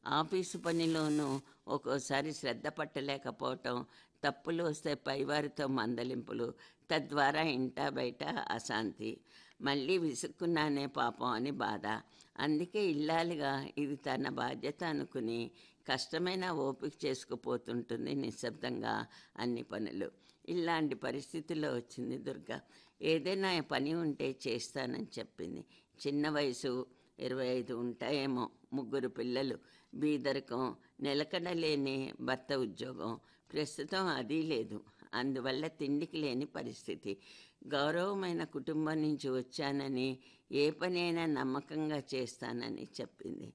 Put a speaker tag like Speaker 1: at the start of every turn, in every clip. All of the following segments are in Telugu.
Speaker 1: ఆఫీసు పనిలోనూ ఒక్కోసారి శ్రద్ధ పట్టలేకపోవటం తప్పులు వస్తే పైవారితో మందలింపులు తద్వారా ఇంటా బయట అశాంతి మళ్ళీ విసుక్కున్నానే పాపం అని బాధ అందుకే ఇల్లాలిగా ఇది తన బాధ్యత అనుకుని కష్టమైన ఓపిక చేసుకుపోతుంటుంది నిశ్శబ్దంగా అన్ని పనులు ఇలాంటి పరిస్థితుల్లో వచ్చింది దుర్గ ఏదైనా పని ఉంటే చేస్తానని చెప్పింది చిన్న వయసు ఇరవై ఐదు ఉంటాయేమో ముగ్గురు పిల్లలు బీదరికం నిలకడలేని భర్త ఉద్యోగం ప్రస్తుతం అది లేదు అందువల్ల తిండికి లేని పరిస్థితి గౌరవమైన కుటుంబం నుంచి వచ్చానని ఏ పనైనా నమ్మకంగా చేస్తానని చెప్పింది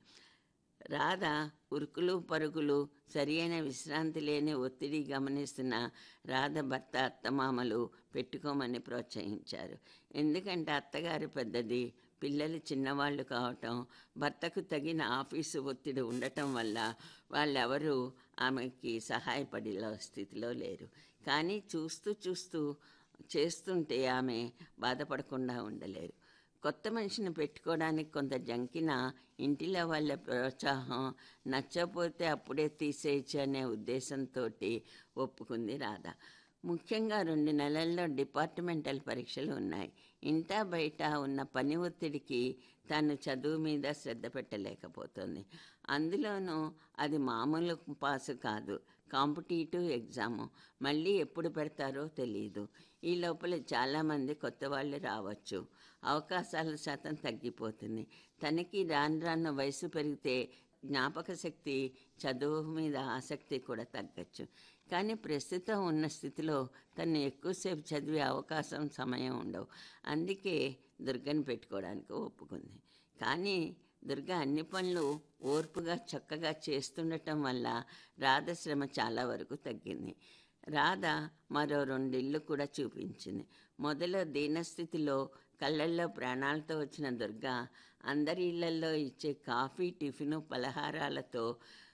Speaker 1: రాధ ఉరుకులు పరుగులు సరియైన విశ్రాంతి లేని ఒత్తిడి గమనిస్తున్న రాధ భర్త అత్తమామలు పెట్టుకోమని ప్రోత్సహించారు ఎందుకంటే అత్తగారి పెద్దది పిల్లలు చిన్నవాళ్ళు కావటం భర్తకు తగిన ఆఫీసు ఒత్తిడి ఉండటం వల్ల వాళ్ళెవరూ ఆమెకి సహాయపడే స్థితిలో లేరు కానీ చూస్తూ చూస్తూ చేస్తుంటే ఆమె బాధపడకుండా ఉండలేరు కొత్త మనిషిని పెట్టుకోవడానికి కొంత జంకిన ఇంటిలో వాళ్ళ ప్రోత్సాహం నచ్చకపోతే అప్పుడే తీసేయచ్చు అనే ఉద్దేశంతో ఒప్పుకుంది రాధ ముఖ్యంగా రెండు నెలల్లో డిపార్ట్మెంటల్ పరీక్షలు ఉన్నాయి ఇంటా బయట ఉన్న పని ఒత్తిడికి తను చదువు మీద శ్రద్ధ పెట్టలేకపోతుంది అందులోనూ అది మామూలు పాసు కాదు కాంపిటేటివ్ ఎగ్జాము మళ్ళీ ఎప్పుడు పెడతారో తెలియదు ఈ లోపల చాలామంది కొత్త వాళ్ళు రావచ్చు అవకాశాల శాతం తగ్గిపోతుంది తనకి రాను రాను వయసు పెరిగితే జ్ఞాపక శక్తి చదువు మీద ఆసక్తి కూడా తగ్గచ్చు కానీ ప్రస్తుతం ఉన్న స్థితిలో తను ఎక్కువసేపు చదివే అవకాశం సమయం ఉండవు అందుకే దుర్గని పెట్టుకోవడానికి ఒప్పుకుంది కానీ దుర్గ అన్ని పనులు ఓర్పుగా చక్కగా చేస్తుండటం వల్ల రాధ శ్రమ చాలా వరకు తగ్గింది రాధ మరో రెండిళ్ళు కూడా చూపించింది మొదలు దీనస్థితిలో కళ్ళల్లో ప్రాణాలతో వచ్చిన దుర్గ అందరి ఇళ్లల్లో ఇచ్చే కాఫీ టిఫిను పలహారాలతో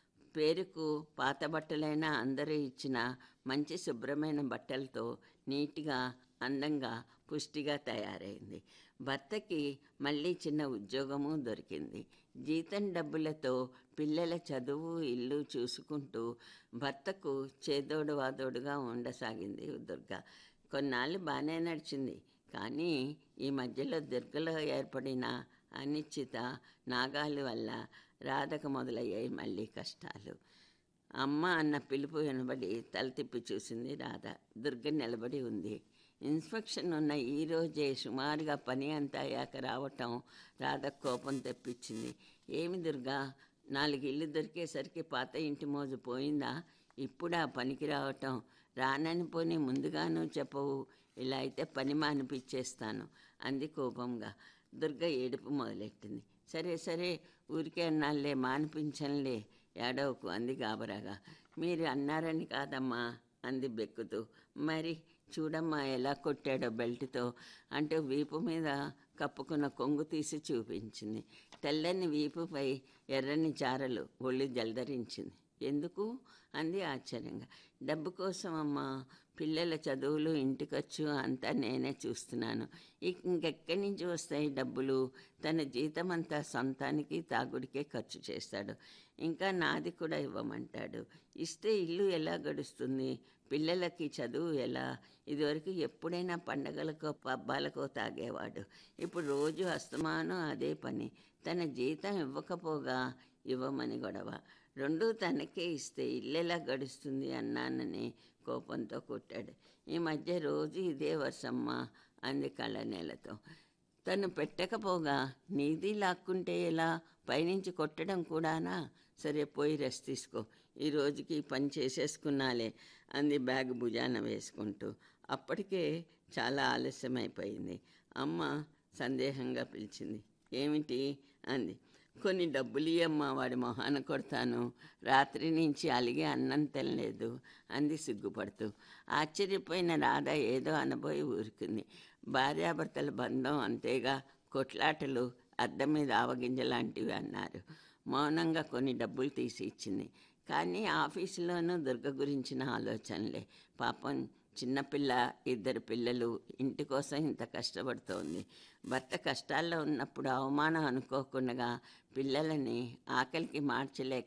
Speaker 1: పేరుకు పాత బట్టలైనా అందరూ ఇచ్చిన మంచి శుభ్రమైన బట్టలతో నీట్గా అందంగా పుష్టిగా తయారైంది భర్తకి మళ్ళీ చిన్న ఉద్యోగము దొరికింది జీతం డబ్బులతో పిల్లల చదువు ఇల్లు చూసుకుంటూ భర్తకు చేదోడు వాదోడుగా ఉండసాగింది దుర్గ కొన్నాళ్ళు బాగానే నడిచింది కానీ ఈ మధ్యలో దుర్గలో ఏర్పడిన అనిశ్చిత నాగాలు వల్ల రాధకు మొదలయ్యాయి మళ్ళీ కష్టాలు అమ్మ అన్న పిలుపు వినబడి తల తిప్పి చూసింది రాధ దుర్గ నిలబడి ఉంది ఇన్స్పెక్షన్ ఉన్న ఈ రోజే సుమారుగా పని అంతా అయ్యాక రావటం రాధ కోపం తెప్పించింది ఏమి దుర్గా నాలుగు ఇల్లు దొరికేసరికి పాత ఇంటి మోజు పోయిందా ఇప్పుడా పనికి రావటం రానని పోని ముందుగాను చెప్పవు ఇలా అయితే పని మానిపించేస్తాను అంది కోపంగా దుర్గ ఏడుపు మొదలెట్టింది సరే సరే ఊరికే అన్నాళ్ళే మానిపించంలే ఏడవకు అంది గాబరాగా మీరు అన్నారని కాదమ్మా అంది బెక్కుతూ మరి చూడమ్మా ఎలా కొట్టాడో బెల్ట్తో అంటూ వీపు మీద కప్పుకున్న కొంగు తీసి చూపించింది తెల్లని వీపుపై ఎర్రని చారలు ఒళ్ళు జలధరించింది ఎందుకు అంది ఆశ్చర్యంగా డబ్బు కోసం అమ్మా పిల్లల చదువులు ఇంటికొచ్చు అంతా నేనే చూస్తున్నాను ఇక ఇంకెక్కడి నుంచి వస్తాయి డబ్బులు తన జీతం అంతా సొంతానికి తాగుడికే ఖర్చు చేస్తాడు ఇంకా నాది కూడా ఇవ్వమంటాడు ఇస్తే ఇల్లు ఎలా గడుస్తుంది పిల్లలకి చదువు ఎలా ఇదివరకు ఎప్పుడైనా పండగలకో పబ్బాలకో తాగేవాడు ఇప్పుడు రోజు అస్తమానం అదే పని తన జీతం ఇవ్వకపోగా ఇవ్వమని గొడవ రెండూ తనకే ఇస్తే ఇల్లెలా గడుస్తుంది అన్నానని కోపంతో కొట్టాడు ఈ మధ్య రోజు ఇదే వర్షమ్మ అంది కళ్ళనేలతో తను పెట్టకపోగా నీది లాక్కుంటే ఎలా పైనుంచి కొట్టడం కూడానా సరే పోయి రెస్ట్ తీసుకో ఈ రోజుకి ఈ పని చేసేసుకున్నాలే అంది బ్యాగ్ భుజాన వేసుకుంటూ అప్పటికే చాలా ఆలస్యమైపోయింది అమ్మ సందేహంగా పిలిచింది ఏమిటి అంది కొన్ని డబ్బులు ఇయ్యమ్మా వాడి మొహాన కొడతాను రాత్రి నుంచి అలిగి అన్నం తినలేదు అంది సిగ్గుపడుతూ ఆశ్చర్యపోయిన రాధ ఏదో అనబోయి ఊరుకుంది భార్యాభర్తల బంధం అంతేగా కొట్లాటలు అద్దం మీద ఆవగింజ లాంటివి అన్నారు మౌనంగా కొన్ని డబ్బులు తీసి ఇచ్చింది కానీ ఆఫీసులోనూ దుర్గ గురించిన ఆలోచనలే పాపం చిన్నపిల్ల ఇద్దరు పిల్లలు ఇంటి కోసం ఇంత కష్టపడుతోంది భర్త కష్టాల్లో ఉన్నప్పుడు అవమానం అనుకోకుండా పిల్లలని ఆకలికి మార్చలేక